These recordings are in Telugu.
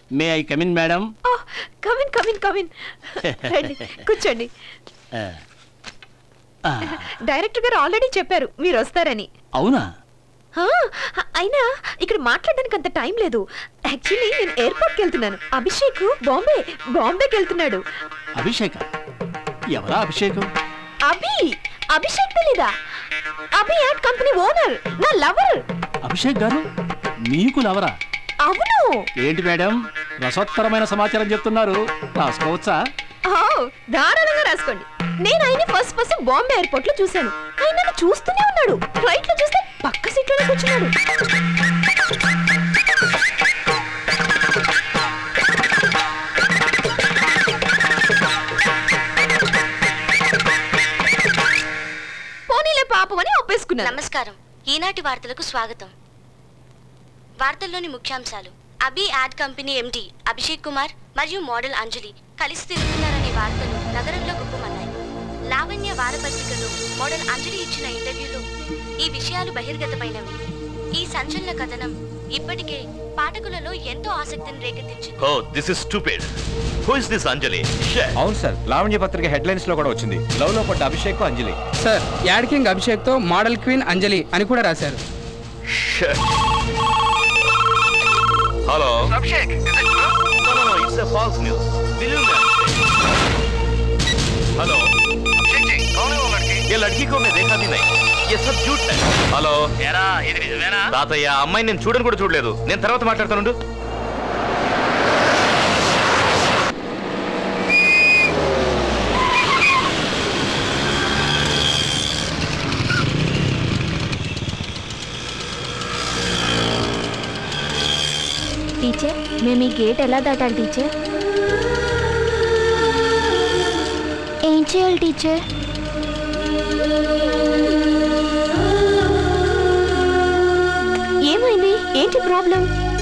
May I come in madam come in come in come in రండి కూర్చోండి డైరెక్టర్ గారు ఆల్రెడీ చెప్పారు మీరు వస్తారని అవునా ఆ, అయినా ఇక్కడ మాట్లాడడానికి అంత టైం లేదు యాక్చువల్లీ నేను ఎయిర్పోర్ట్కి వెళ్తున్నాను అభిషేక్ బాంబే బాంబేకి వెళ్తున్నాడు అభిషేక ఎవరా అభిషేకం అభి అభిషేక్ తెలీదా అభి యాడ్ కంపెనీ ఓనర్ నా లవర్ అభిషేక్ గారు మీకు లవరా అవును ఏంటి మేడం రసోత్తరమైన సమాచారం చెప్తున్నారు రాసుకోవచ్చా ఆ, ధారాళంగా రాసుకోండి నేను ఆయన ఫస్ట్ ఫస్ట్ బాంబే ఎయిర్పోర్ట్ లో చూశాను ఆయన నన్ను చూస్తూనే ఉన్నాడు ఫ్లైట్ లో చూస్తే పక్క సీట్ లోనే కూర్చున్నాడు పోనీలే పాపం అని ఒప్పేసుకున్నాను నమస్కారం ఈనాటి వార్తలకు స్వాగతం వార్తల్లోని ముఖ్యాంశాలు Abhi ad company MD Abhishek Kumar మరియు మోడల్ అంజలి కలిసి తిరుగుతున్నారనే వార్తలు నగరంలో గుప్పమన్నాయి లావణ్య వారపత్రికలో మోడల్ అంజలి ఇచ్చిన ఇంటర్వ్యూలో ఈ విషయాలు బహిర్గతమైనవి ఈ సంచలన కథనం ఇప్పటికే పాఠకులలో ఎంతో ఆసక్తిని రేకెత్తించింది oh this is stupid who is this Anjali Shit. అవును సార్ లావణ్య పత్రిక హెడ్లైన్స్ లో కూడా వచ్చింది లవ్ లో పడ్డ Abhishek Anjali sir ad king Abhishek తో మోడల్ క్వీన్ అంజలి అని కూడా రాశారు Shit. Hello. Abhishek, is it true? No, no, no, it's a false news. Believe me, Abhishek. Hello. Abhishek जी, कौन है वो लड़की? ये लड़की को मैं देखा भी नहीं. ये सब झूठ है. హలో ఏరా ఇది నిజమేనా తాతయ్య ఆ అమ్మాయి నేను చూడని కూడా చూడలేదు నేను తర్వాత మాట్లాడతానుండు టీచర్ మేము ఈ గేట్ ఎలా దాటాలి టీచర్ ఏం చేయాలి టీచర్ ఏమైంది ఏంటి ప్రాబ్లం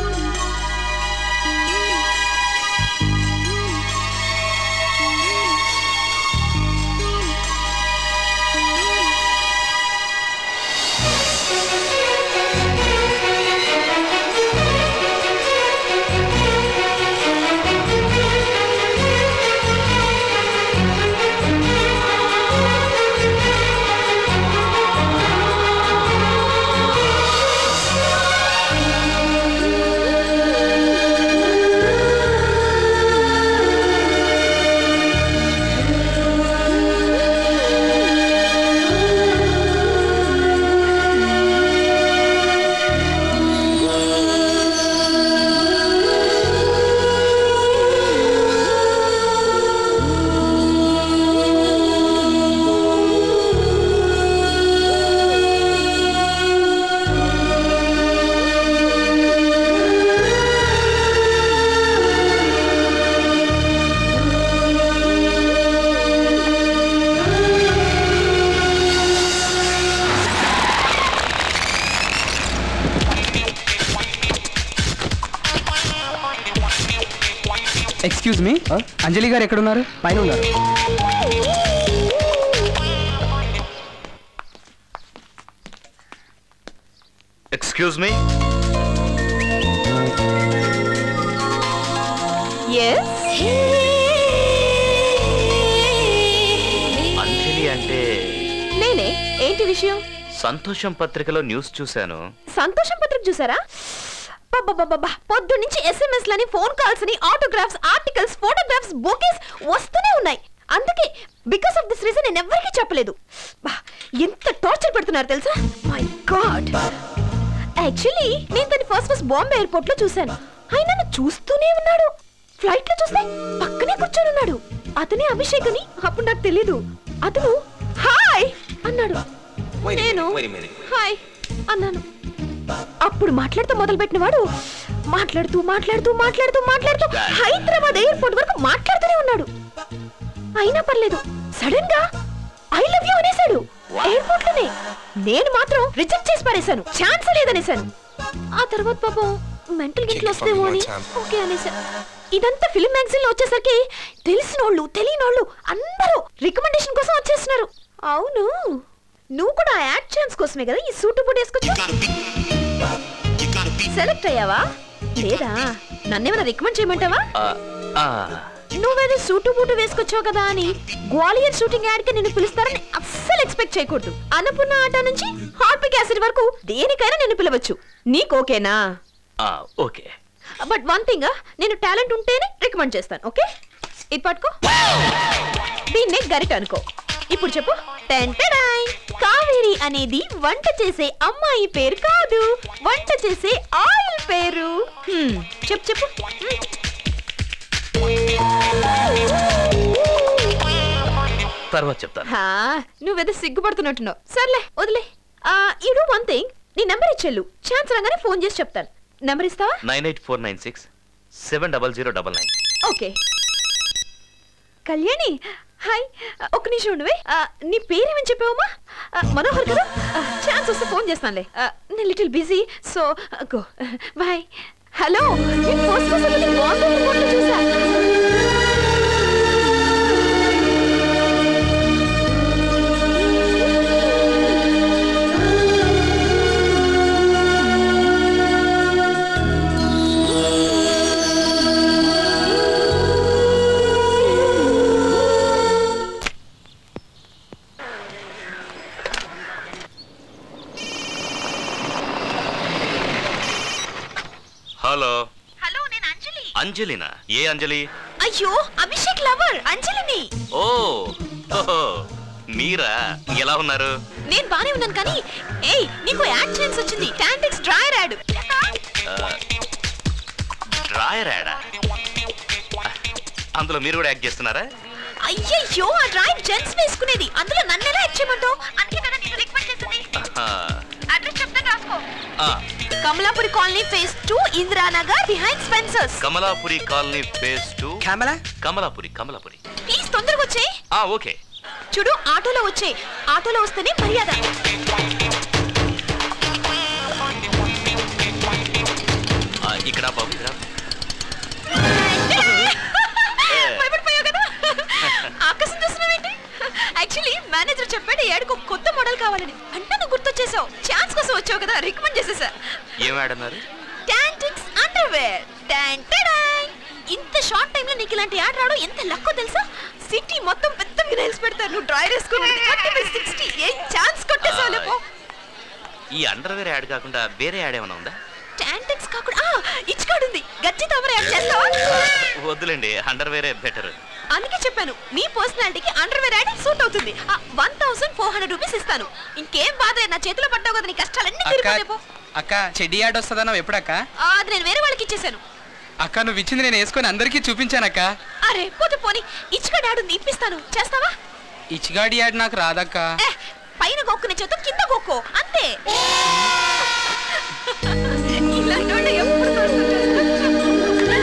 ఎక్స్క్యూజ్ మీ అంజలి గారు ఎక్కడున్నారు పైన ఉన్నారు ఎక్స్క్యూజ్ మీ ఎస్ అంజలి అంటే నేనే ఏంటి విషయం సంతోషం పత్రికలో న్యూస్ చూశాను సంతోషం పత్రిక చూసారా బాబా పొద్దు నుంచి ఎస్ఎంఎస్ లని ఫోన్ కాల్స్ అని ఆటోగ్రాఫ్స్ ఆర్టికల్స్ ఫోటోగ్రాఫ్స్ బుకేస్ వస్తూనే ఉన్నాయి అందుకే బికాస్ ఆఫ్ దిస్ రీజన్ నేను ఎవరికీ చెప్పలేదు బా ఎంత టార్చర్ పెడుతున్నారు తెలుసా మై గాడ్ యాక్చువల్లీ నేను దాన్ని ఫస్ట్ ఫస్ట్ బాంబే ఎయిర్పోర్ట్ లో చూశాను ఆయన నన్ను చూస్తూనే ఉన్నాడు ఫ్లైట్ లో చూస్తే పక్కనే కూర్చొని ఉన్నాడు అతనే అభిషేక్ అని అప్పుడు నాకు తెలీదు అతను హాయ్ అన్నాడు నేను హాయ్ అన్నాను అప్పుడు మాట్లాడుతూ మొదలుపెట్టిన వాడు మాట్లాడుతూ మాట్లాడుతూ మాట్లాడుతూ మాట్లాడుతూ హైదరాబాద్ ఎయిర్పోర్ట్ వరకు మాట్లాడుతూనే ఉన్నాడు అయినా పర్లేదు సడన్ గా ఐ లవ్ యూ అనేసాడు ఎయిర్పోర్ట్ లోనే నేను మాత్రం రిజెక్ట్ చేసి పారేశాను ఛాన్స్ లేదనేసాను ఆ తర్వాత పాపం మెంటల్ గిట్లు వస్తేమో అని ఓకే అనేసాను ఇదంతా ఫిల్మ్ మ్యాగజైన్ లో వచ్చేసరికి తెలిసినోళ్ళు తెలియనోళ్ళు అందరూ రికమెండేషన్ కోసం వచ్చేస్తున్నారు అవును నువ్వు కూడా ఆ యాడ్ ఛాన్స్ కోసమే కదా ఈ సూటు బూట్ వేసుకొచ్చు సెలెక్ట్ అయ్యావా లేదా నన్నేమైనా రికమెండ్ చేయమంటావా ఆ, ఆ, నువ్వేదో సూటు బూటు వేసుకొచ్చావు కదా అని గ్వాలియర్ షూటింగ్ యాడ్ కి నిన్ను పిలుస్తారని అస్సలు ఎక్స్పెక్ట్ చేయకూడదు అన్నపూర్ణ ఆట నుంచి హార్పిక్ యాసిడ్ వరకు దేనికైనా నిన్ను పిలవచ్చు నీకు ఓకేనా ఆ, ఓకే బట్ వన్ థింగ్ నేను టాలెంట్ ఉంటేనే రికమెండ్ చేస్తాను ఓకే ఇది పట్టుకో దీన్నే గరిట అనుకో ఇప్పుడు చెప్పు టెన్ టెడాయ్. కావేరి అనేది వంట చేసే అమ్మాయి పేరు కాదు వంట చేసే ఆయిల్ పేరు హ్మ్, చెప్పు చెప్పు హ్మ్. తర్వాత చెప్తాను హా, నువ్వేదో సిగ్గుపడుతున్నట్టున్నావు సర్లే వదిలే యూ డూ వన్ థింగ్ నీ నెంబర్ ఇచ్చేళ్ళు ఛాన్స్ రాగానే ఫోన్ చేసి చెప్తాను నెంబర్ ఇస్తావా nine eight four nine six seven double zero double nine okay Kalyani hi ఒక్క నిమిషం ఉండవే ఆ, నీ పేరేమని చెప్పావమ్మా ఆ, మనోహర్ కదా ఛాన్స్ వస్తే ఫోన్ చేస్తానులే ఆ, నేను little busy so go bye hello నేను ఫస్ట్ అసలు నీ బాంబే రిపోర్ట్లో చూసా హలో హలో నేను అంజలి అంజలినా ఏ అంజలి అయ్యో అభిషేక్ లవర్ అంజలిని ఓ ఓహో, మీరా ఎలా ఉన్నారు నేను బానే ఉన్నాను కానీ ఏయ్ నీకు యాడ్ ఛాన్స్ వచ్చింది టాంటిక్స్ డ్రైయర్ యాడ్ డ్రాయర్ యాడా అందులో మీరు కూడా యాక్ట్ చేస్తున్నారా అయ్యయ్యో ఆ డ్రైవ్ జెంట్స్ వేసుకునేది అందులో నన్ను ఎలా యాడ్ చేయమంటావు అందుకే కదా నేను రిక్వెస్ట్ చేసింది ఆహా. అడ్రస్ చెప్తాను రాసుకో ఆ, Kamalapuri colony phase two Indiranagar behind Spencer's Kamalapuri colony phase two camera Kamalapuri Kamalapuri please తొందరగా వచ్చేయ్ ఆ ఓకే చూడు ఆటోలో వచ్చే ఆటోలో వస్తేనే మర్యాద ఆ, ఇక్కడ బాబు ఇక్కడ భయపడిపోయావు కదా ఆకాశం చూస్తున్నావేంటి యాక్చువల్లీ మేనేజర్ చెప్పాడు ఏడుకు కొత్త మోడల్ కావాలని అంటే నువ్వు గుర్తొచ్చేసావు ఛాన్స్ కోసం వచ్చావు కదా రికమెండ్ చేసేసా ఏం యాడ్ అన్నారు టాంటిక్స్ అండర్వేర్ టాన్ టడాయ్. ఇంత షార్ట్ టైం లో నీకు ఇలాంటి యాడ్ రావడం ఎంత లక్కో తెలుసా సిటీ మొత్తం పెద్ద వినైల్స్ పెడతారు నువ్వు డ్రైవర్ వేసుకుని సిక్స్టీ ఏం ఛాన్స్ కొట్టేసావు లేపో ఈ అండర్వేర్ యాడ్ కాకుండా వేరే యాడ్ ఏమైనా ఉందా టాంటిక్స్ కాకుండా ఆ, ఇచ్చుకాడు ఉంది గచ్చి తమరు యాడ్ చేస్తావా వద్దులేండి అండర్వేరే బెటర్ అందుకే చెప్పాను మీ పర్సనాలిటీకి అండర్వేర్ యాడ్ సూట్ అవుతుంది one thousand four hundred rupees ఇస్తాను ఇంకేం బాధ లేదు, నా చేతిలో పడ్డావు కదా నీ కష్టాలన్నీ అక్క తీరిపోలేపో అక్క చెడ్డి యాడ్ వస్తుందన్నావు ఎప్పుడక్క అది నేను వేరే వాళ్ళకి ఇచ్చేసాను అక్క నువ్వు ఇచ్చింది నేను వేసుకొని అందరికీ చూపించానక్క అరే పోతే పోనీ ఇచ్చుకాడు యాడ్ ఉంది ఇప్పిస్తాను చేస్తావా ఇచ్చిగాడి యాడ్ నాకు రాదక్క ఏ, పైన గొక్కునే చేత కింద గొక్కో అంతే ఇలాంటి వాళ్ళు ఎప్పుడు దొరుకుతారు?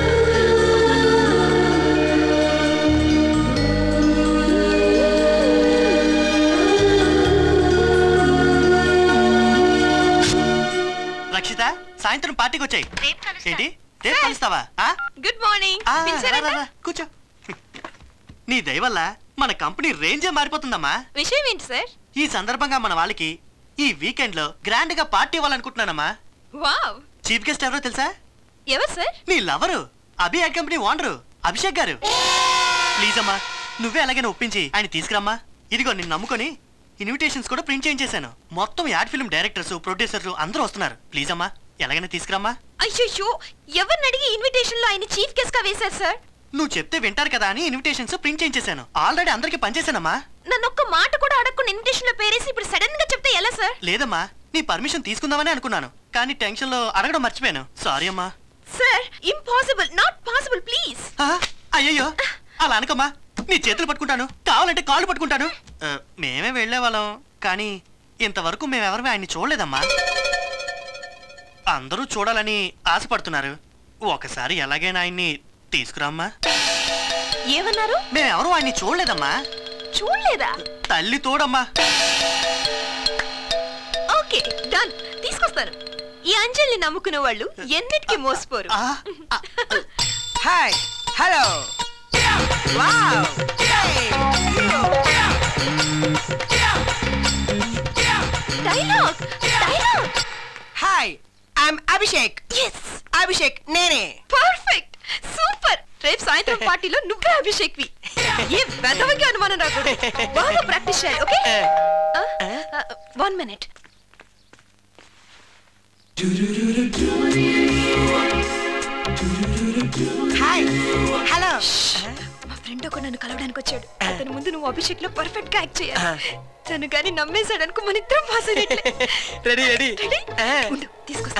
రక్షిత సాయంత్రం పార్టీకి వచ్చాయి ఏంటి రేపు కలుస్తావా ఆ? గుడ్ మార్నింగ్ ఆ, పిలిచారా రా, రా, రా, కూర్చో నీ దయ వల్ల మన కంపెనీ రేంజే మారిపోతుందమ్మా విషయం ఏంటి సార్ ఈ సందర్భంగా మన వాళ్ళకి ఈ వీకెండ్ లో గ్రాండ్ గా పార్టీ ఇవ్వాలనుకుంటున్నానమ్మా వావ్ చీఫ్ గెస్ట్ ఎవరో తెలుసా ఎవరు సార్ నీ lover Abhi ad company owner Abhishek garu please అమ్మా నువ్వే అలాగైనా ఒప్పించి ఆయన తీసుకురమ్మా ఇదిగో నిన్ను నమ్ముకొని ఇన్విటేషన్స్ కూడా ప్రింట్ చేయించేశాను మొత్తం యాడ్ ఫిల్మ్ డైరెక్టర్స్ ప్రొడ్యూసర్లు అందరూ వస్తున్నారు ప్లీజ్ అమ్మా ఎలాగైనా తీసుకురమ్మా అయ్యో ఎవరిని అడిగి ఇన్విటేషన్ లో ఆయన చీఫ్ గెస్ట్ గా వేశారు సార్ నువ్వు చెప్తే వింటారు కదా అని ఇన్విటేషన్స్ ప్రింట్ చేయించేశాను ఆల్రెడీ అందరికి పనిచేశానమ్మా నన్ను ఒక్క మాట కూడా అడగకుండా ఇన్విటేషన్ లో పేరేసి ఇప్పుడు సడన్ గా చెప్తే ఎలా సార్ లేదమ్మా నీ పర్మిషన్ తీసుకుందామని అనుకున్నాను కానీ టెన్షన్ లో అడగడం మర్చిపోయాను సారీ అమ్మా sir impossible not possible please ఆ, అయ్యయ్యో అలా అనకమ్మా నీ చేతులు పట్టుకుంటాను కావాలంటే కాళ్ళు పట్టుకుంటాను ఆ, మేమే వెళ్ళే వాళ్ళం కానీ ఇంతవరకు మేమెవరమే ఆయన్ని చూడలేదమ్మా అందరూ చూడాలని ఆశపడుతున్నారు ఒకసారి ఎలాగైనా ఆయన్ని తీసుకురామ్మా ఏమన్నారు మేమెవరూ ఆయన్ని చూడలేదమ్మా చూడలేదా తల్లి తోడమ్మా ఓకే డన్ తీసుకొస్తాను ఈ అంజలిని నమ్ముకునే వాళ్ళు ఎన్నిటికీ మోసపోరు ఆ, ఆ, hi hello wow dialogue dialogue hi I'm Abhishek yes Abhishek నేనే పర్ఫెక్ట్ సూపర్ రేపు సాయంత్రం పార్టీలో నువ్వే అభిషేక్ వి ఏ వెదవకి అనుమానం రాకూడదు బాగా ప్రాక్టీస్ చేయాలి okay one minute hi hello మా ఫ్రెండ్ ఒక నన్ను కలవడానికి వచ్చాడు అతని ముందు నువ్వు అభిషేక్ లో పర్ఫెక్ట్ గా యాక్ట్ చేయాలి తను కానీ నమ్మేశాడు అనుకో మన ఇద్దరం పాస్ అయినట్లే రెడీ రెడీ Ready? ఉండు, తీసుకొస్తా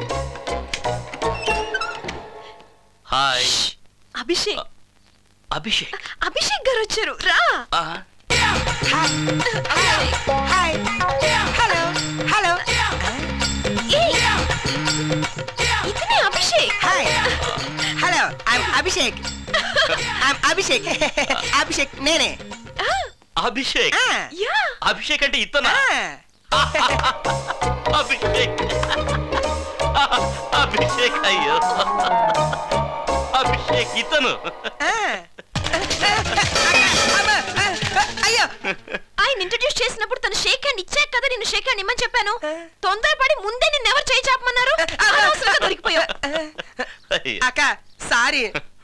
హాయ్ అభిషేక్ అభిషేక్ అభిషేక్ గారు వచ్చారు రా ఆహా. హాయ్ హలో హలో ఏయ్, ఇతనే Abhishek hi hello I'm Abhishek I'm Abhishek Abhishek నేనే అభిషేక్ ఆ, యా అభిషేక్ అంటే ఇతనా ఆ, అభిషేక్ అభిషేక్ అయ్యో అభిషేక్ ఇతను ఆ. అబ్బా, ఆ, అయ్యో ఆయన ఇంట్రడ్యూస్ చేసినప్పుడు తను షేక్ హ్యాండ్ ఇచ్చాక కదా నేను షేక్ హ్యాండ్ ఇమ్మని చెప్పాను తొందరపడి ముందే నిన్ను ఎవరు చేయి చెప్పమన్నారు అనవసరంగా దొరికిపోయావు అయ్యో. అక్క సారీ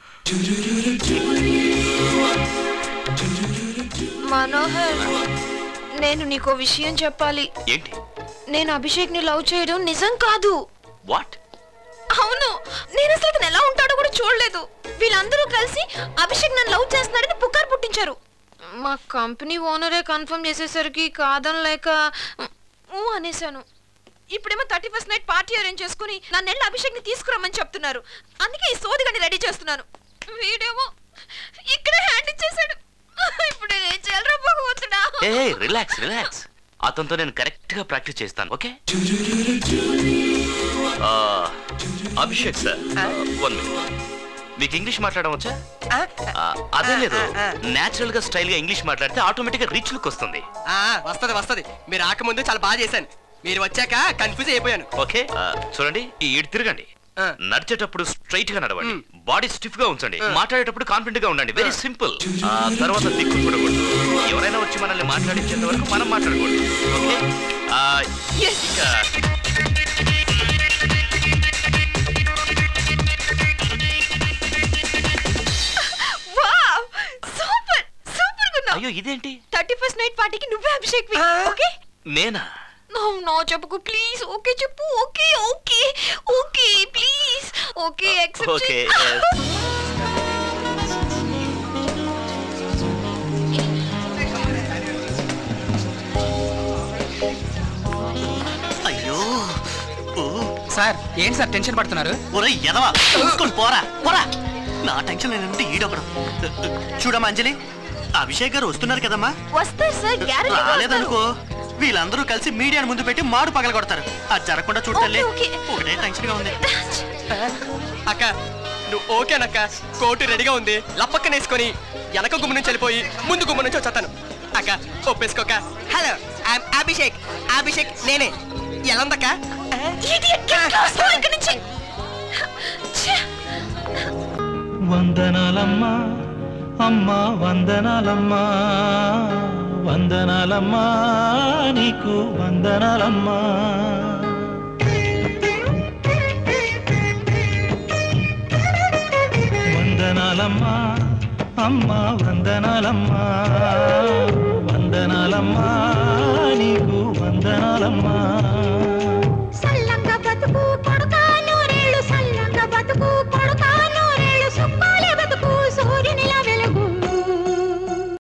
మనోహర్ నేను నీకో విషయం చెప్పాలి ఏంటి నేను అభిషేక్ ని లవ్ చేయడం నిజం కాదు వాట్ అవును నేను అసలు అతను ఎలా ఉంటాడో కూడా చూడలేదు వీళ్ళందరూ కలిసి అభిషేక్ నన్ను లవ్ చేస్తున్నాడని పుకారు పుట్టించారు మా కంపెనీ ఓనరే కన్ఫర్మ్ చేసేసరికి కాదనలేక ఊ అనేశాను ఇప్పుడేమో thirty first night party arrange చేసుకుని నన్ను వెళ్ళి అభిషేక్ ని తీసుకురమ్మని చెప్తున్నారు అందుకే ఈ సోదిగాని రెడీ చేస్తున్నాను వీడేమో ఇక్కడే హ్యాండ్ ఇచ్చేసాడు ఇప్పుడు నేను ఏం చేయాలరా భగవంతుడా ఏ రిలాక్స్ రిలాక్స్ అతనితో నేను కరెక్ట్ గా ప్రాక్టీస్ చేస్తాను ఓకే ఆ, అభిషేక్ సార్ వన్ మినిట్ మీకు ఇంగ్లీష్ మాట్లాడడం వచ్చా ఆ, ఆ, అదే లేదు ఆ, ఆ. నేచురల్ గా స్టైల్ గా ఇంగ్లీష్ మాట్లాడితే ఆటోమేటిక్ గా రిచ్ లుక్ వస్తుంది ఆ, వస్తది వస్తది మీరు రాకముందు చాలా బాగా చేశాను మీరు వచ్చాక కన్ఫ్యూజ్ అయిపోయాను ఓకే ఆ, చూడండి ఈ ఈడు తిరగండి ఆ. నడిచేటప్పుడు స్ట్రైట్ గా నడవండి మ్. బాడీ స్టిఫ్ గా ఉంచండి ఆ. మాట్లాడేటప్పుడు కాన్ఫిడెంట్ గా ఉండండి వెరీ సింపుల్ ఆ తర్వాత దిక్కు చూడకూడదు ఎవరైనా వచ్చి మనల్ని మాట్లాడించేంత వరకు మనం మాట్లాడకూడదు ఓకే ఆ, ఇంకా వావ్ సూపర్ సూపర్ గున్నావు అయ్యో ఇదేంటి థర్టీ ఫస్ట్ నైట్ పార్టీకి నువ్వే అభిషేక్ వి ఆ. ఓకే నేనా నో నో చెప్పుకు ప్లీజ్ ఓకే చెప్పు okay okay okay please okay accept okay అయ్యో ఓ సార్ ఏంటి సార్ టెన్షన్ పడుతున్నారు ఒరే ఎదవా చూసుకొని పోరా పోరా నా టెన్షన్ ఏంటంటే ఈడొకడు చూడమ్మా అంజలి అభిషేక్ గారు వస్తున్నారు కదమ్మా వస్తారు సార్ గ్యారెంటీ రాలేదనుకో వీళ్ళందరూ కలిసి మీడియాని ముందు పెట్టి మాడు పగల కొడతారు అది జరగకుండా చూడాలి ఓకే, ఓకే. ఒకటే టెన్షన్ గా ఉంది అక్క నువ్వు ఓకేనక్క కోటు రెడీగా ఉంది లప్పక్కనేసుకొని వెనక గుమ్మ నుంచి వెళ్ళిపోయి ముందు గుమ్మ నుంచి వచ్చేస్తాను అక్క ఒప్పేసుకోక హలో ఐఎమ్ అభిషేక్ అభిషేక్ నేనే ఎలా ఉందక్క ఇడియట్ గెట్ లాస్ట్ ఇక్కడి నుంచి ఛే! వందనాలమ్మా అమ్మా వందనాలమ్మా వందనాలమ్మా నీకు వందనాలమ్మా వందనాలమ్మా అమ్మా వందనాలమ్మా వందనాలమ్మా నీకు వందనాలమ్మా